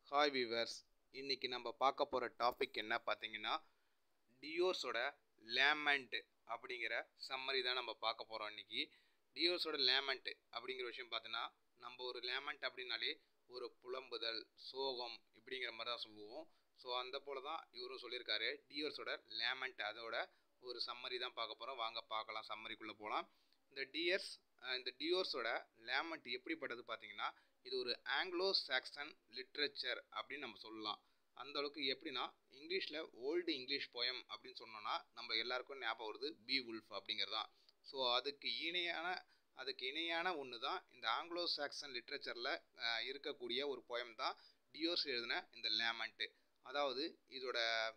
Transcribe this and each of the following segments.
hi viewers இன்னைக்கு நம்ம பார்க்க போகிற டாபிக் என்ன பார்த்தீங்கன்னா டியோர்ஸோட லேமண்ட் அப்படிங்கிற சம்மரி தான் நம்ம பார்க்க போகிறோம் இன்னைக்கு டியோர்ஸோட லேமண்ட் அப்படிங்கிற விஷயம் பார்த்தீங்கன்னா நம்ம ஒரு லேமண்ட் அப்படின்னாலே ஒரு புலம்புதல் சோகம் இப்படிங்கிற மாதிரி தான் சொல்லுவோம் ஸோ அந்த போல தான் இவரும் சொல்லியிருக்காரு டியோர்ஸோட லேமண்ட் அதோட ஒரு சம்மரி தான் பார்க்க போகிறோம் வாங்க பார்க்கலாம் சம்மரிக்குள்ளே போகலாம் இந்த டியர்ஸ் இந்த டியோர்ஸோட லேமண்ட் எப்படிப்பட்டது பார்த்தீங்கன்னா இது ஒரு ஆங்கிலோ சாக்சன் லிட்ரேச்சர் அப்படின்னு நம்ம சொல்லலாம் அந்த அளவுக்கு எப்படின்னா இங்கிலீஷில் ஓல்டு இங்கிலீஷ் போயம் அப்படின்னு சொன்னோன்னா நம்ம எல்லாருக்கும் ஞாபகம் வருது பி உல்ஃப் அப்படிங்கிறது தான் ஸோ அதுக்கு இணையான அதுக்கு இணையான ஒன்று தான் இந்த ஆங்கிலோ சாக்சன் லிட்ரேச்சரில் இருக்கக்கூடிய ஒரு போயம் தான் டியோர்ஸ் எழுதின இந்த லேமண்ட்டு அதாவது இதோட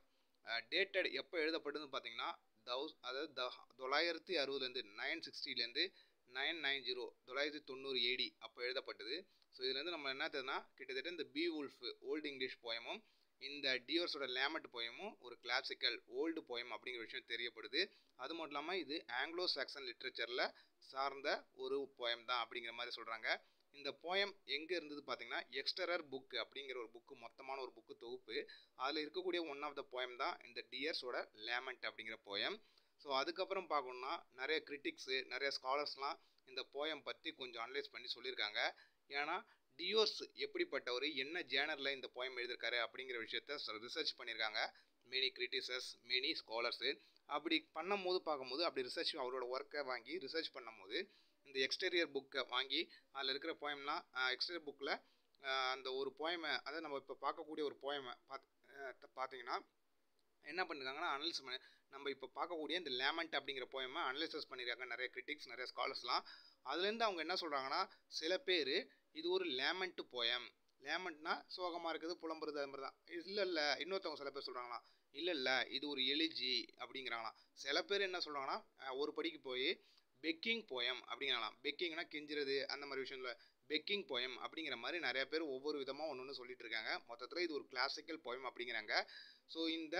டேட்டட் எப்போ எழுதப்பட்டதுன்னு பார்த்தீங்கன்னா தௌஸ் அதாவது த தொள்ளாயிரத்தி அறுபதுலேருந்து நைன் சிக்ஸ்டிலேருந்து நைன் நைன் ஜீரோ தொள்ளாயிரத்தி தொண்ணூறு ஏடி அப்போ எழுதப்பட்டது ஸோ இதுலேருந்து நம்ம என்ன தெரியுதுன்னா கிட்டத்தட்ட இந்த பி உல்ஃப் ஓல்டு இங்கிலீஷ் போயமும் இந்த டியோர்ஸோட லேமட் போயமும் ஒரு கிளாசிக்கல் ஓல்டு போயம் அப்படிங்கிற விஷயம் தெரியப்படுது அது மட்டும் இல்லாமல் இது ஆங்கிலோ சாக்சன் லிட்ரேச்சரில் சார்ந்த ஒரு போயம் தான் அப்படிங்கிற மாதிரி சொல்கிறாங்க இந்த போயம் எங்கே இருந்தது பார்த்தீங்கன்னா எக்ஸ்டரர் புக் அப்படிங்கிற ஒரு புக்கு மொத்தமான ஒரு புக்கு தொகுப்பு அதில் இருக்கக்கூடிய ஒன் ஆஃப் த போயம் தான் இந்த டியர்ஸோட லேமண்ட் அப்படிங்கிற போயம் ஸோ அதுக்கப்புறம் பார்க்கணுன்னா நிறைய கிரிட்டிக்ஸு நிறைய ஸ்காலர்ஸ்லாம் இந்த போயம் பற்றி கொஞ்சம் அனலைஸ் பண்ணி சொல்லியிருக்காங்க ஏன்னா டியோர்ஸ் எப்படிப்பட்டவர் என்ன ஜேனரில் இந்த போயம் எழுதியிருக்காரு அப்படிங்கிற விஷயத்த ரிசர்ச் பண்ணியிருக்காங்க மெனி கிரிட்டிசஸ் மெனி ஸ்காலர்ஸு அப்படி பண்ணும்போது பார்க்கும்போது அப்படி ரிசர்ச் அவரோட ஒர்க்கை வாங்கி ரிசர்ச் பண்ணும்போது இந்த எக்ஸ்டீரியர் புக்கை வாங்கி அதில் இருக்கிற போயம்லாம் எக்ஸ்டீரியர் புக்கில் அந்த ஒரு போயமை அதாவது நம்ம இப்போ பார்க்கக்கூடிய ஒரு போயமை பார்த்து பார்த்தீங்கன்னா என்ன பண்ணிருக்காங்கன்னா அனலிஸ் பண்ணி நம்ம இப்போ பார்க்கக்கூடிய இந்த லேமண்ட் அப்படிங்கிற போயமை அனலிசஸ் பண்ணியிருக்காங்க நிறைய கிரிட்டிக்ஸ் நிறைய ஸ்காலர்ஸ்லாம் அதுலேருந்து அவங்க என்ன சொல்கிறாங்கன்னா சில பேர் இது ஒரு லேமண்ட் போயம் லேமண்ட்னா சோகமாக இருக்குது புலம்புறது அது மாதிரி தான் இல்லை இல்லை இன்னொருத்தவங்க சில பேர் சொல்கிறாங்களாம் இல்லை இல்லை இது ஒரு எலிஜி அப்படிங்கிறாங்களாம் சில பேர் என்ன சொல்கிறாங்கன்னா ஒரு படிக்கு போய் பெக்கிங் போயம் அப்படிங்கிறாங்களாம் பெக்கிங்னா கெஞ்சுறது அந்த மாதிரி விஷயத்தில் பெக்கிங் போயம் அப்படிங்கிற மாதிரி நிறைய பேர் ஒவ்வொரு விதமாக ஒன்று ஒன்று சொல்லிட்டு இருக்காங்க மொத்தத்தில் இது ஒரு கிளாசிக்கல் போயம் அப்படிங்கிறாங்க ஸோ இந்த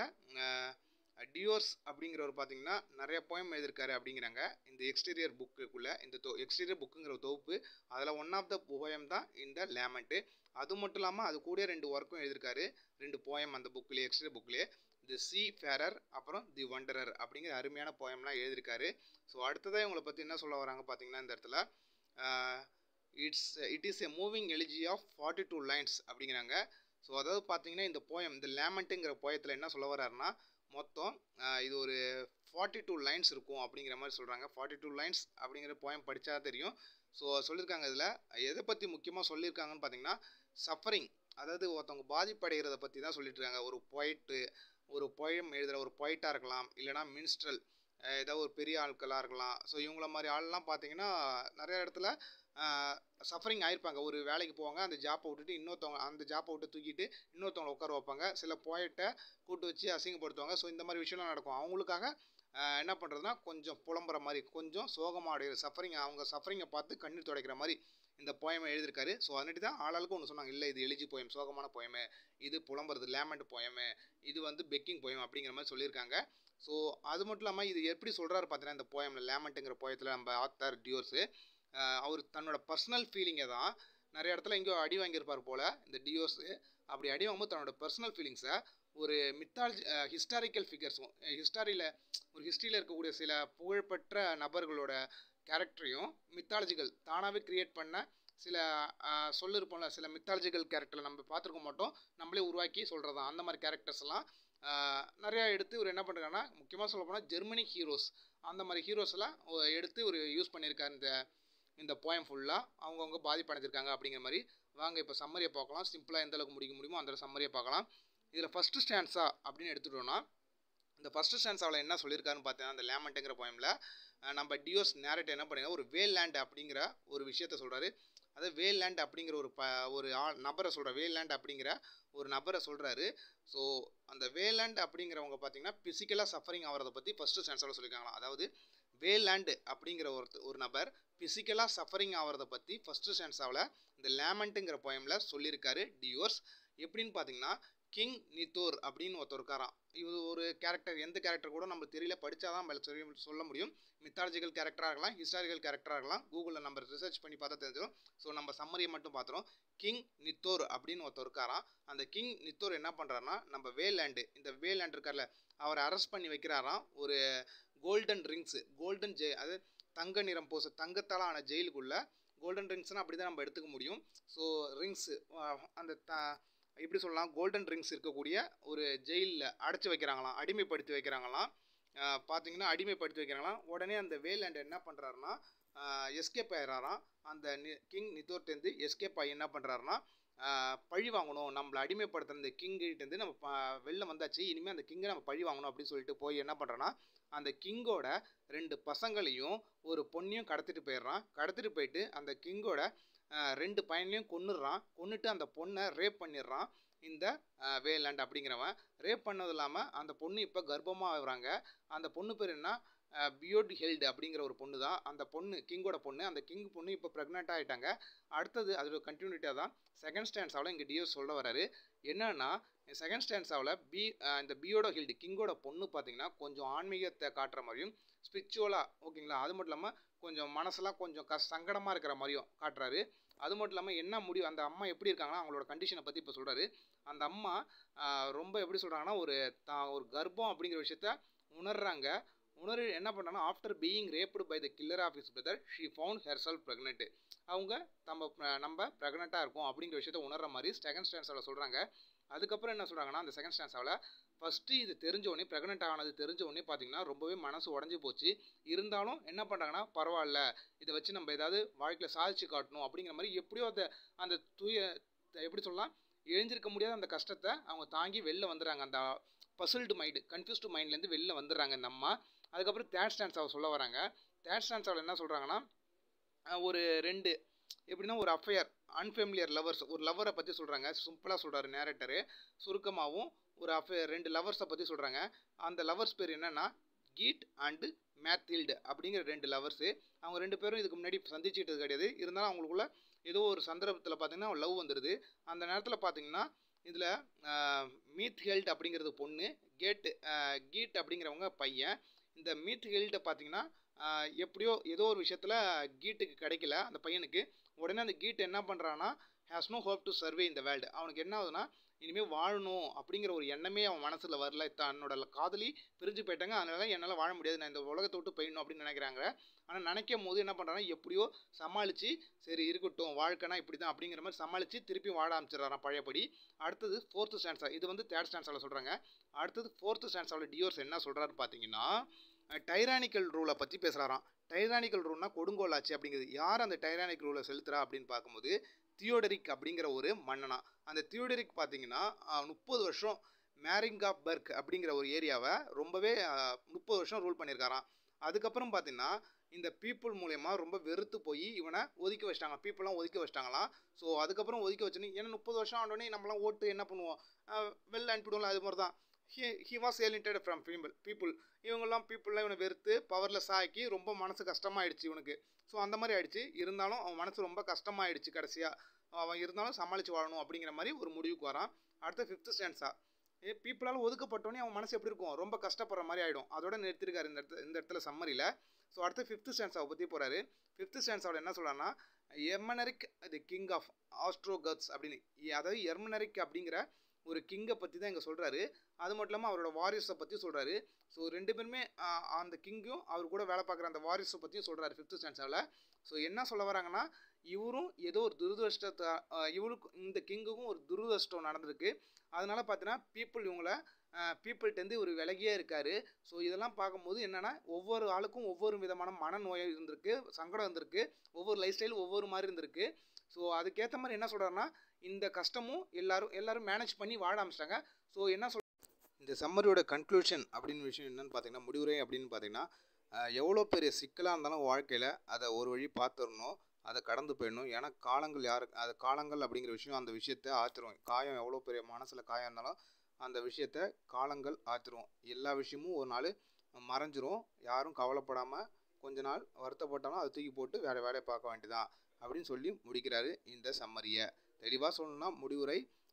டியோர்ஸ் அப்படிங்கிறவர் பார்த்தீங்கன்னா நிறைய போயம் எழுதியிருக்காரு அப்படிங்கிறாங்க இந்த எக்ஸ்டீரியர் புக்குக்குள்ளே இந்த தொ எக்ஸ்டீரியர் புக்குங்கிற தொகுப்பு அதில் ஒன் ஆஃப் த போயம் தான் இந்த லேமண்ட்டு அது மட்டும் இல்லாமல் அது கூட ரெண்டு ஒர்க்கும் எழுதியிருக்காரு ரெண்டு போயம் அந்த புக்லேயே எக்ஸ்டீரியர் புக்லேயே தி சி ஃபேரர் அப்புறம் தி வண்டரர் அப்படிங்கிற அருமையான போயம்லாம் எழுதியிருக்காரு ஸோ அடுத்ததாக இவங்களை பற்றி என்ன சொல்ல வராங்க பார்த்தீங்கன்னா இந்த இடத்துல it's it is a moving elegy of forty two lines அப்படிங்கிறாங்க ஸோ அதாவது பார்த்தீங்கன்னா இந்த போயம் இந்த லேமண்ட்டுங்கிற போயத்தில் என்ன சொல்ல வர்றாருன்னா மொத்தம் இது ஒரு ஃபார்ட்டி டூ லைன்ஸ் இருக்கும் அப்படிங்கிற மாதிரி சொல்கிறாங்க ஃபார்ட்டி டூ லைன்ஸ் அப்படிங்கிற போயம் படித்தா தெரியும் ஸோ சொல்லியிருக்காங்க இதில் எதை பற்றி முக்கியமாக சொல்லியிருக்காங்கன்னு பார்த்தீங்கன்னா சஃபரிங் அதாவது ஒருத்தவங்க பாதிப்படைகிறத பற்றி தான் சொல்லிட்டு இருக்காங்க ஒரு பொயிட்டு ஒரு பொயம் எழுதுகிற ஒரு பொயிட்டாக இருக்கலாம் இல்லைனா மின்ஸ்ட்ரல் ஏதாவது ஒரு பெரிய ஆட்களாக இருக்கலாம் ஸோ இவங்கள மாதிரி ஆள்லாம் பார்த்தீங்கன்னா நிறைய இடத்துல சஃபரிங் ஆயிருப்பாங்க ஒரு வேலைக்கு போவாங்க அந்த ஜாப்பை விட்டுட்டு இன்னொருத்தவங்க அந்த ஜாப்பை விட்டு தூக்கிட்டு இன்னொருத்தவங்களை உட்கார வைப்பாங்க சில போயிட்டை கூட்டு வச்சு அசிங்கப்படுத்துவாங்க ஸோ இந்த மாதிரி விஷயம்லாம் நடக்கும் அவங்களுக்காக என்ன பண்ணுறதுனா கொஞ்சம் புலம்புற மாதிரி கொஞ்சம் சோகமாக அடைகிற சஃபரிங் அவங்க சஃபரிங்கை பார்த்து கண்ணீர் துடைக்கிற மாதிரி இந்த போயமை எழுதியிருக்காரு ஸோ அதனாடி தான் ஆளாளுக்கு ஒன்று சொன்னாங்க இல்லை இது எலிஜி போயம் சோகமான போயமே இது புலம்புறது லேமண்ட் போயமே இது வந்து பெக்கிங் போயம் அப்படிங்கிற மாதிரி சொல்லியிருக்காங்க ஸோ அது மட்டும் இல்லாமல் இது எப்படி சொல்கிறாரு பார்த்தீங்கன்னா இந்த போயமில் லேமண்ட்டுங்கிற போயத்தில் நம்ம ஆத்தர் டியோர்ஸு அவர் தன்னோட பர்சனல் ஃபீலிங்கை தான் நிறைய இடத்துல எங்கேயோ அடி வாங்கியிருப்பார் போல் இந்த டியோஸு அப்படி அடி வாங்கும்போது தன்னோட பர்சனல் ஃபீலிங்ஸை ஒரு மித்தாலஜி ஹிஸ்டாரிக்கல் ஃபிகர்ஸும் ஹிஸ்டாரியில் ஒரு ஹிஸ்ட்ரியில் இருக்கக்கூடிய சில புகழ்பெற்ற நபர்களோட கேரக்டரையும் மித்தாலஜிக்கல் தானாகவே க்ரியேட் பண்ண சில சொல்லிருப்போம்ல சில மித்தாலஜிக்கல் கேரக்டரில் நம்ம பார்த்துருக்க மாட்டோம் நம்மளே உருவாக்கி சொல்கிறது தான் அந்த மாதிரி கேரக்டர்ஸ் எல்லாம் நிறையா எடுத்து இவர் என்ன பண்ணுறாங்கன்னா முக்கியமாக சொல்ல போனால் ஜெர்மனி ஹீரோஸ் அந்த மாதிரி ஹீரோஸ்லாம் எடுத்து ஒரு யூஸ் பண்ணியிருக்காரு இந்த இந்த போயம் ஃபுல்லாக அவங்கவுங்க பாதிப்படைஞ்சிருக்காங்க அப்படிங்கிற மாதிரி வாங்க இப்போ சம்மரியை பார்க்கலாம் சிம்பிளாக எந்த அளவுக்கு முடிக்க முடியுமோ அந்த சம்மரியை பார்க்கலாம் இதில் ஃபஸ்ட்டு ஸ்டான்ஸா அப்படின்னு எடுத்துட்டோன்னா இந்த ஃபஸ்ட்டு ஸ்டான்ஸாவில் என்ன சொல்லியிருக்காருன்னு பார்த்தீங்கன்னா அந்த லேமண்ட்டுங்கிற போயமில் நம்ம டியோஸ் நேரட் என்ன பண்ணுங்க ஒரு வேல் லேண்ட் அப்படிங்கிற ஒரு விஷயத்த சொல்கிறாரு அதாவது வேல் லேண்ட் அப்படிங்கிற ஒரு ப ஒரு ஆள் நபரை சொல்கிற வேல் லேண்ட் அப்படிங்கிற ஒரு நபரை சொல்கிறாரு ஸோ அந்த வேலேண்ட் அப்படிங்கிறவங்க பார்த்தீங்கன்னா ஃபிசிக்கலாக சஃபரிங் ஆகிறத பற்றி ஃபஸ்ட்டு ஸ்டான்ஸாவில் சொல்லியிருக்காங்களா அதாவது வேலேண்டு அப்படிங்கிற ஒரு ஒரு நபர் ஃபிசிக்கலாக சஃபரிங் ஆகிறத பற்றி ஃபஸ்ட்டு ஸ்டான்ஸாவில் இந்த லேமண்ட்டுங்கிற போயமில் சொல்லியிருக்காரு டியோர்ஸ் எப்படின்னு பார்த்தீங்கன்னா கிங் நித்தோர் அப்படின்னு ஒருத்தர் இருக்காராம் இது ஒரு கேரக்டர் எந்த கேரக்டர் கூட நம்மளுக்கு தெரியல படித்தாதான் நம்ம சொல்ல சொல்ல முடியும் மித்தாலஜிக்கல் கேரக்டராக இருக்கலாம் ஹிஸ்டாரிக்கல் கேரக்டராக இருக்கலாம் கூகுளில் நம்ம ரிசர்ச் பண்ணி பார்த்தா தெரிஞ்சிடும் ஸோ நம்ம சம்மரியை மட்டும் பார்த்துறோம் கிங் நித்தோர் அப்படின்னு ஒருத்தர் இருக்காராம் அந்த கிங் நித்தோர் என்ன பண்ணுறாருன்னா நம்ம வேலேண்டு இந்த வேலேண்ட் இருக்கார்ல அவரை அரெஸ்ட் பண்ணி வைக்கிறாராம் ஒரு கோல்டன் ரிங்ஸு கோல்டன் ஜெய் அது தங்க நிறம் போச தங்கத்தால் ஆன ஜெயிலுக்குள்ள கோல்டன் ரிங்ஸ்னால் அப்படி தான் நம்ம எடுத்துக்க முடியும் ஸோ ரிங்ஸு அந்த த எப்படி சொல்லலாம் கோல்டன் ரிங்ஸ் இருக்கக்கூடிய ஒரு ஜெயிலில் அடைச்சி வைக்கிறாங்களாம் அடிமைப்படுத்தி வைக்கிறாங்களாம் பார்த்தீங்கன்னா அடிமைப்படுத்தி வைக்கிறாங்களாம் உடனே அந்த வேலேண்ட் என்ன பண்ணுறாருன்னா எஸ்கேப் ஆயிடுறாராம் அந்த நி கிங் நித்தோர்ட்டேருந்து எஸ்கேப் ஆகி என்ன பண்ணுறாருன்னா பழி வாங்கணும் நம்மளை அடிமைப்படுத்துகிற இந்த கிங்கிட்டேருந்து நம்ம ப- வெளில வந்தாச்சு இனிமேல் அந்த கிங்கை நம்ம பழி வாங்கணும் அப்படின்னு சொல்லிட்டு போய் என்ன பண்ணுறோன்னா அந்த கிங்கோட ரெண்டு பசங்களையும் ஒரு பொண்ணையும் கடத்திட்டு போயிடுறான் கடத்திட்டு போயிட்டு அந்த கிங்கோட அஹ், ரெண்டு பையனையும் கொன்னுடுறான் கொன்னுட்டு அந்த பொண்ணை ரேப் பண்ணிடுறான் இந்த அஹ், வேலாண்ட் அப்படிங்கிறவன் ரேப் பண்ணது இல்லாமல் அந்த பொண்ணு இப்போ கர்ப்பமாக ஆகுறாங்க அந்த பொண்ணு பேர் என்ன பியோட் ஹெல்டு அப்படிங்கிற ஒரு பொண்ணு தான் அந்த பொண்ணு கிங்கோட பொண்ணு அந்த கிங் பொண்ணு இப்போ ப்ரெக்னெண்ட்டாக ஆகிட்டாங்க அடுத்தது அதோட கண்டினியூட்டியாக தான் செகண்ட் ஸ்டாண்ட்ஸாவில் இங்கே டியோ சொல்ல வராரு என்னன்னா செகண்ட் ஸ்டாண்ட்ஸாவில் பி அஹ், இந்த பியோட ஹில்டு கிங்கோட பொண்ணு பார்த்தீங்கன்னா கொஞ்சம் ஆன்மீகத்தை காட்டுற மாதிரியும் ஸ்பிரிச்சுவலாக ஓகேங்களா அது மட்டும் இல்லாமல் கொஞ்சம் மனசெல்லாம் கொஞ்சம் கஷ் சங்கடமாக இருக்கிற மாதிரியும் காட்டுறாரு அது மட்டும் இல்லாமல் என்ன முடியும் அந்த அம்மா எப்படி இருக்காங்கன்னா அவங்களோட கண்டிஷனை பற்றி இப்போ சொல்கிறாரு அந்த அம்மா ஆஹ், ரொம்ப எப்படி சொல்கிறாங்கன்னா ஒரு தான் ஒரு கர்ப்பம் அப்படிங்கிற விஷயத்த உணர்றாங்க உணர் என்ன பண்ணாங்கன்னா after being raped by the killer of is brother she found herself pregnant அவங்க நம்ம அஹ், நம்ம ப்ரெக்னெண்ட்டாக இருக்கோம் அப்படிங்கிற விஷயத்த உணர்ற மாதிரி செகண்ட் ஸ்டான்ஸாவில் சொல்கிறாங்க அதுக்கப்புறம் என்ன சொல்கிறாங்கன்னா அந்த செகண்ட் ஸ்டான்ஸாவில் ஃபஸ்ட்டு இது தெரிஞ்ச உடனே ப்ரெக்னென்ட் ஆனது தெரிஞ்ச உடனே பார்த்தீங்கன்னா ரொம்பவே மனசு உடஞ்சி போச்சு இருந்தாலும் என்ன பண்ணுறாங்கன்னா பரவாயில்ல இதை வச்சு நம்ம ஏதாவது வாழ்க்கையில் சாதிச்சு காட்டணும் அப்படிங்கிற மாதிரி எப்படியோ அந்த அந்த தூய எப்படி சொல்லலாம் எழுந்திருக்க முடியாத அந்த கஷ்டத்தை அவங்க தாங்கி வெளில வந்துடுறாங்க அந்த பசில்டு மைண்டு கன்ஃபியூஸ்டு மைண்ட்லேருந்து வெளில வந்துடுறாங்க இந்த அம்மா அதுக்கப்புறம் தேர்ட் ஸ்டான்ஸ் அவர் சொல்ல வராங்க தேர்ட் ஸ்டான்ஸ் அவர் என்ன சொல்கிறாங்கன்னா ஒரு ரெண்டு எப்படின்னா ஒரு அஃபையர் அன்ஃபெமிலியர் லவர்ஸ் ஒரு லவ்வரை பற்றி சொல்கிறாங்க சிம்பிளாக சொல்கிறாரு நேரேட்டரு சுருக்கமாகவும் ஒரு அஃபையர் ரெண்டு லவர்ஸை பற்றி சொல்கிறாங்க அந்த லவர்ஸ் பேர் என்னென்னா கீட் அண்டு மேத்தில்டு அப்படிங்கிற ரெண்டு லவர்ஸு அவங்க ரெண்டு பேரும் இதுக்கு முன்னாடி சந்திச்சுக்கிட்டது கிடையாது இருந்தாலும் அவங்களுக்குள்ள ஏதோ ஒரு சந்தர்ப்பத்தில் பார்த்தீங்கன்னா லவ் வந்துடுது அந்த நேரத்தில் பார்த்தீங்கன்னா இதில் மீத் ஹெல்ட் அப்படிங்கிறது பொண்ணு கேட்டு கீட் அப்படிங்கிறவங்க பையன் இந்த மீத் ஹெல்ட்டை பார்த்தீங்கன்னா ஆஹ், எப்படியோ ஏதோ ஒரு விஷயத்தில் கீட்டுக்கு கிடைக்கல அந்த பையனுக்கு உடனே அந்த கீட் என்ன பண்ணுறான்னா has no hope to survey இந்த வேர்ல்டு அவனுக்கு என்ன ஆகுதுன்னா இனிமேல் வாழணும் அப்படிங்கிற ஒரு எண்ணமே அவன் மனசில் வரல தன்னோட காதலி பிரிஞ்சு போயிட்டாங்க அதனால என்னால் வாழ முடியாது நான் இந்த உலகத்தை விட்டு போயிடணும் அப்படின்னு நினைக்கிறாங்க ஆனால் நினைக்கும் போது என்ன பண்ணுறாங்கன்னா எப்படியோ சமாளித்து சரி இருக்கட்டும் வாழ்க்கைனா இப்படி தான் அப்படிங்கிற மாதிரி சமாளித்து திருப்பி வாழ ஆரம்பிச்சிடறான் பழையபடி அடுத்தது ஃபோர்த்து ஸ்டான்ஸா இது வந்து தேர்ட் ஸ்டான்ஸாவில் சொல்கிறாங்க அடுத்தது ஃபோர்த்து ஸ்டான்ஸாவில் டியோர்ஸ் என்ன சொல்கிறாரு பார்த்தீங்கன்னா டைரானிக்கல் ரூலை பற்றி பேசுகிறாராம் டைரானிக்கல் ரூல்னா கொடுங்கோல் ஆட்சி அப்படிங்கிறது யார் அந்த டைரானிக் ரூலை செலுத்துறா அப்படின்னு பார்க்கும்போது தியோடரிக் அப்படிங்கிற ஒரு மன்னனா அந்த தியோடரிக் பார்த்தீங்கன்னா முப்பது வருஷம் மேரிங்காபர்க் அப்படிங்கிற ஒரு ஏரியாவை ரொம்பவே முப்பது வருஷம் ரூல் பண்ணியிருக்காராம் அதுக்கப்புறம் பார்த்தீங்கன்னா இந்த பீப்புள் மூலயமா ரொம்ப வெறுத்து போய் இவனை ஒதுக்கி வச்சிட்டாங்க பீப்புளெலாம் ஒதுக்கி வச்சிட்டாங்களாம் ஸோ அதுக்கப்புறம் ஒதுக்கி வச்சுன்னு ஏன்னா முப்பது வருஷம் ஆனோடனே நம்மளாம் ஓட்டு என்ன பண்ணுவோம் அஹ் வெளில அனுப்பிடுவோம்ல அது மாதிரி தான் he he was alienated from people people இவங்கெல்லாம் பீப்புளெலாம் இவனை வெறுத்து பவர்லெஸ் ஆக்கி ரொம்ப மனசு கஷ்டமாயிடுச்சு இவனுக்கு ஸோ அந்த மாதிரி ஆயிடுச்சு இருந்தாலும் அவன் மனசு ரொம்ப கஷ்டமாயிடுச்சு கடைசியாக அவன் இருந்தாலும் சமாளித்து வாழணும் அப்படிங்கிற மாதிரி ஒரு முடிவுக்கு வரான் அடுத்த ஃபிஃப்த் ஸ்டான்ஸா ஏ பீப்புளால் ஒதுக்கப்பட்டோன்னே அவன் மனசு எப்படி இருக்கும் ரொம்ப கஷ்டப்படுற மாதிரி ஆகிடும் அதோட நிறுத்திருக்காரு இந்த இடத்துல இந்த இடத்துல சம்மரியில் ஸோ அடுத்து ஃபிஃப்த் ஸ்டான்ஸாவை பற்றி போகிறாரு ஃபிஃப்த் ஸ்டான்ஸாவில் என்ன சொல்கிறான்னா எர்மனரிக் தி கிங் ஆஃப் ஆஸ்ட்ரோகட்ஸ் அப்படின்னு இ- அதாவது எர்மனரிக் அப்படிங்கிற ஒரு கிங்கை பற்றி தான் இங்கே சொல்கிறாரு அது மட்டும் இல்லாமல் அவரோட வாரிஸை பற்றி சொல்கிறாரு ஸோ ரெண்டு பேருமே ஆஹ், அந்த கிங்கும் அவர் கூட வேலை பார்க்குற அந்த வாரிஸை பற்றியும் சொல்கிறாரு ஃபிஃப்த் ஸ்டான்ஸாவில் ஸோ என்ன சொல்ல வராங்கன்னா இவரும் ஏதோ ஒரு துரதிருஷ்டத்தை ஆஹ், இவருக்கு இந்த கிங்குக்கும் ஒரு துரதிருஷ்டம் நடந்திருக்கு அதனால பார்த்தீங்கன்னா பீப்புள் இவங்கள பீப்புள்கிட்டேருந்து ஒரு விலகியே இருக்காரு ஸோ இதெல்லாம் பார்க்கும்போது என்னென்னா ஒவ்வொரு ஆளுக்கும் ஒவ்வொரு விதமான மனநோய் இருந்திருக்கு சங்கடம் இருந்திருக்கு ஒவ்வொரு லைஃப் ஸ்டைல் ஒவ்வொரு மாதிரி இருந்திருக்கு ஸோ அதுக்கேற்ற மாதிரி என்ன சொல்கிறாருன்னா இந்த கஷ்டமும் எல்லாரும் எல்லாரும் மேனேஜ் பண்ணி வாழ ஆரம்பிச்சிட்டாங்க ஸோ என்ன சொல் இந்த சம்மரியோட கன்க்ளூஷன் அப்படின்னு விஷயம் என்னன்னு பார்த்தீங்கன்னா முடிவுரை அப்படின்னு பார்த்தீங்கன்னா எவ்வளோ பெரிய சிக்கலாக இருந்தாலும் வாழ்க்கையில் அதை ஒரு வழி பார்த்துடணும் அதை கடந்து போயிடணும் ஏன்னா காலங்கள் யாரு அது காலங்கள் அப்படிங்கிற விஷயம் அந்த விஷயத்தை ஆத்திரும் காயம் எவ்வளோ பெரிய மனசில் காயம் இருந்தாலும் அந்த விஷயத்த காலங்கள் ஆத்திரும் எல்லா விஷயமும் ஒரு நாள் மறைஞ்சிரும் யாரும் கவலைப்படாமல் கொஞ்ச நாள் வருத்தப்பட்டாலும் அதை தூக்கி போட்டு வேறு வேலையை பார்க்க வேண்டியதான் அப்படின்னு சொல்லி முடிக்கிறாரு இந்த சம்மரியை தெளிவாக சொல்லணும்னா முடிவுரை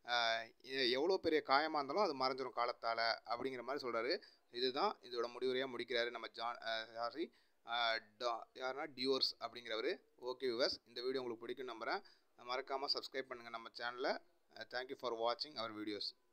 எவ்வளோ பெரிய காயமாக இருந்தாலும் அது மறைஞ்சிரும் காலத்தால் அப்படிங்கிற மாதிரி சொல்கிறாரு இதுதான் இதோட முடிவுரையாக முடிக்கிறாரு நம்ம ஜான் சாரி யாருன்னா டியோர்ஸ் அப்படிங்கிறவர் ஓகே விவர்ஸ் இந்த வீடியோ உங்களுக்கு பிடிக்கும் நம்புகிறேன் மறக்காமல் சப்ஸ்கிரைப் பண்ணுங்கள் நம்ம சேனலை தேங்க்யூ ஃபார் வாட்சிங் அவர் வீடியோஸ்